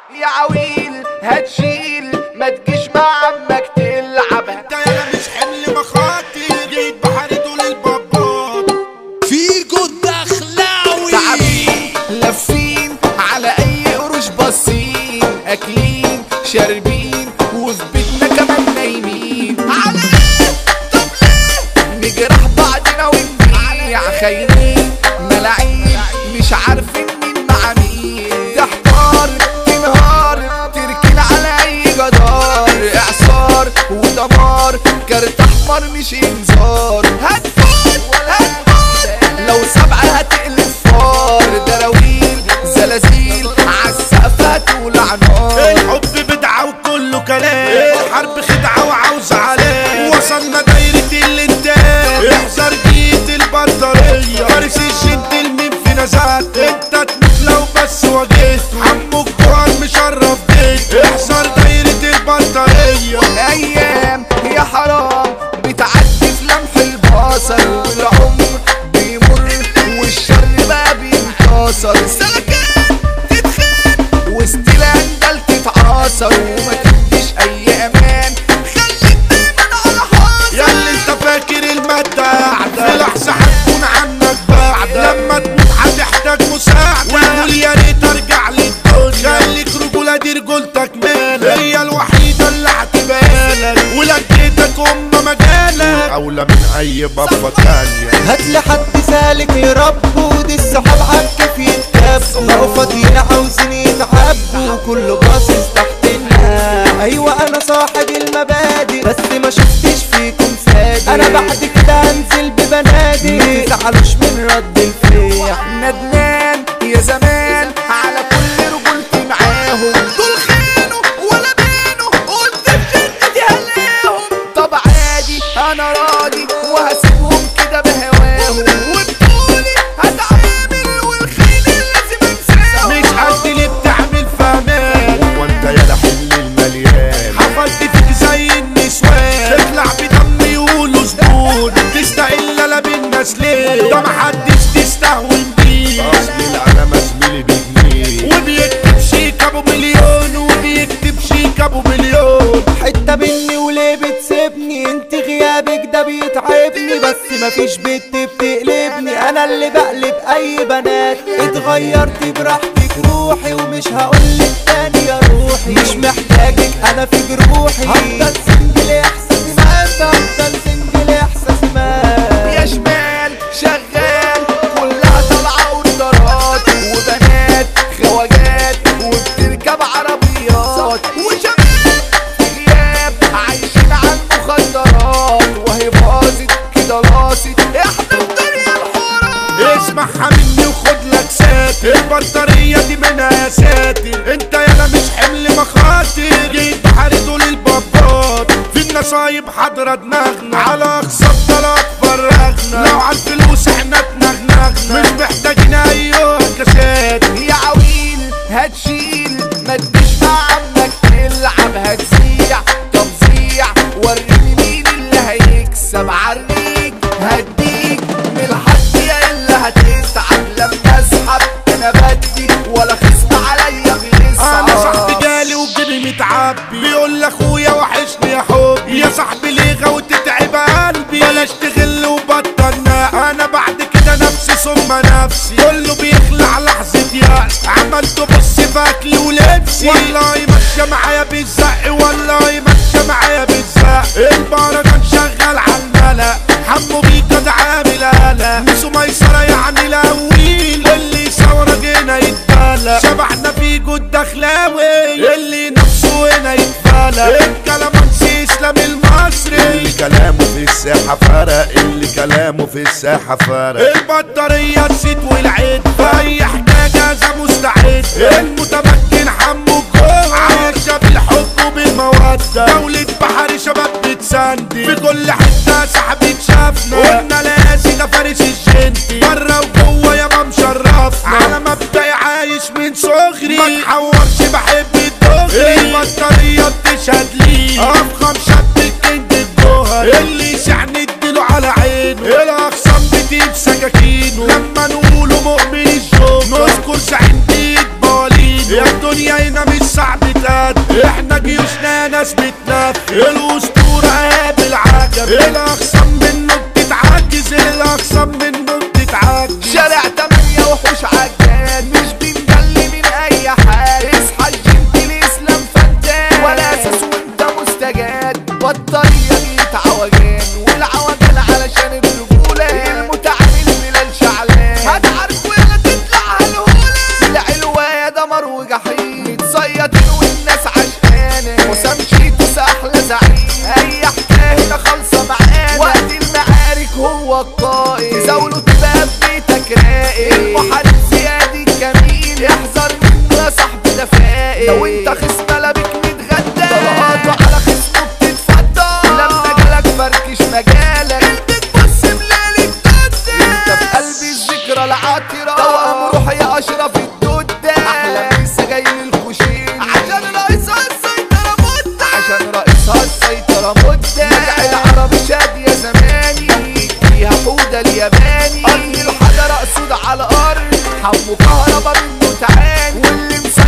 يا عويل هتشيل ما تجيش مع عمك تلعب انت يالا مش حمل مخاطر جيت بحر طول البابات فيجو الدخلاوي تعبين لافين على اي قروش باصين اكلين شاربين وفي بيتنا كمان نايمين على ايه طب ليه نجرح بعضنا ونبيع خاينين ملاعين مش عارفين مين مع مين تحتار تنهار تركن على اي جدار اعصار ودمار كارت احمر مش انذار هتفوت هتفوت لو سبعة هتقلب فار دراويل زلازل عالسقف هتولع نار الحب بدعة وكله كلام الحرب خدعة وعاوز علام وصلنا دايرة الانتاج احذر جيت البطارية فارس الجنتل مين في نزات انت تموت لو بس واجهت عمك جوهر مشرف بيت احذر دايرة البطارية ايام يا حرام بتعدي في لمح البصر والعمر بيمر والشر بقى بينتصر سلكان تتخان وستيلان دل تتعاصر وما تديش اي امان خليك دايما على حاصر ياللي انت فاكر المادة قاعدة في لحظة هتكون عنك بعد لما تموت هتحتاج مساعدة وقول يا ريت ارجع للدنيا خليك رجولة دي رجولتك مالك هي الوحيدة اللي هتبالك ولقيتك ام مجالك اولى من اي بابا تانية هات لي حد سالك لربه ودي السحاب عالكيف يتكبوا بقوا فاضيين عاوزين يتعبوا وكله باصص تحتنا ايوه انا صاحب المبادئ بس ما شفتش فيكم صادق انا بعد كده هنزل ببنادق ما تزعلوش من رد الفعل ندمان يا زمان على كل رجولتي معاهم دول خانوا ولا بينوا قلت بجدتي هلاهم طب عادي انا راضي وهسيبهم كده بهواهم وبطولي هتعامل والخيل لازم انساهم مش عارف ليه بتعمل فمان هو انت يا لحل المليان حفلت فيك زي النسوان تطلع بدم يقولوا زبون تستقل لا بالناس ليه ده محدش تستهون بيه اصل العلامة زميلي بجنيه وبيكتب شيك ابو مليون وبيكتب شيك ابو مليون حتة مني وليه بتسيبني انت غيابك ده بيتعبني بس مفيش بنت بتقلبني انا اللي بقلب اي بنات اتغيرت براحتك روحي ومش هقولك تاني يا روحي مش محتاجك انا في جروحي هفضل سنجل احساسي مات هفضل سنجل احساسي مات يا شمال شغال كلها طالعة اوردرات وبنات خواجات وبتركب عربيات وشباب في غياب عايشين على المخدرات وهي باظت كده لاصت احنا في دنيا الحرام اسمعها مني وخد لك ساتر البطارية دي منها يا ساتر انت يالا مش حمل مخاطر جيت بحر طول البابات في النصايب حاضرة دماغنا على اقصى الطلب فرغنا لو على الفلوس احنا اتنغنغنا مش محتاجين ايوه كاسات يا عويل هتشيل ما تجيش مع عمك تلعب هتزيع طب زيع وريني مين اللي هيكسب عريك هديك من الحد يا اللي هتتعب لما اسحب انا بدي ولا خصم عليا انا بيصعب صاحبي جالي وجيبي متعبي بيقول لاخويا وحشني يا حبي يا صاحبي ليه غاوي تتعب قلبي بلاش تغل وبطلنا انا بعد كده نفسي ثم نفسي كله بيخلع لحظة يأس عملت بص في اكلي ولبسي والله ماشية معايا بالزق والله ماشية معايا بالزق البركة شغال على الملا حمو بيكا ده عامل قلق ميسو ميسرة يعني الاويل اللي ثورة جينا يتبلى شبحنا في جود دخلاوي اللي نفسه هنا يتفلى الكلامانسي اسلام المصري اللي كلامه في الساحة فرق اللي كلامه في الساحة فرق البطارية الزيت والعيد في اي حاجة ذا مستعد المتمكن حمو الجوه عايشة بالحب وبالمودة دولة بحر شباب بتسندي في كل حتة صاحبي شافنا قلنا لاسي ده فارس الجنتي بره وجوه يابا مشرفنا على مبدأي عايش من صغري ما تحورش بحب الدغري البطارية بتشهد لي افخم شاب الكينج الجوهر اللي يسعني اديله على عينه الاخصام بتجيب سكاكينه لما نقوله مؤمن الجوكر نذكر زعيم بيت بالينه يا الدنيا هنا مش صعب تاد احنا جيوشنا ناس بتلف الاسطورة قابل عجب الاخصم منه بتتعجز الاخصم منه بتتعجز شارع تمانية وحوش عجان مش بنجلي من اي حال اصحى الجنت الاسلام فتان ولا اساس وانت مستجاد بطارية جيت عوجان والعوجان علشان الرجولة المتعامل بلال شعلان هتعرفوا يلا تطلع هالهولة العلوة يا دمر وجحيم متصيطين والناس عشقانة وسام شيتوس احلى زعيم اي حكاية هنا خالصة معانا وقت المعارك هو القائد تزاولوا تبقى في بيتك راقد المحارب زياد الجميل احذر منه يا صاحبي ده فائد لو انت خصم لابك متغدى طلقاته على خصمه بتتفضى لما جالك فركش مجالك انت تبص بليلة تودى انت في قلب الذكرى العاطرة توأم روحي يا اشرف الدودة احلى لسه جاي للخشين عشان رئيسها السيطرة مدة عشان رئيسها السيطرة مدة نجع العربي شاد يا زماني فيها حودة الياباني ارض الحجر اقصد على الارض حمو كهربا منه تعاني واللي مسيطر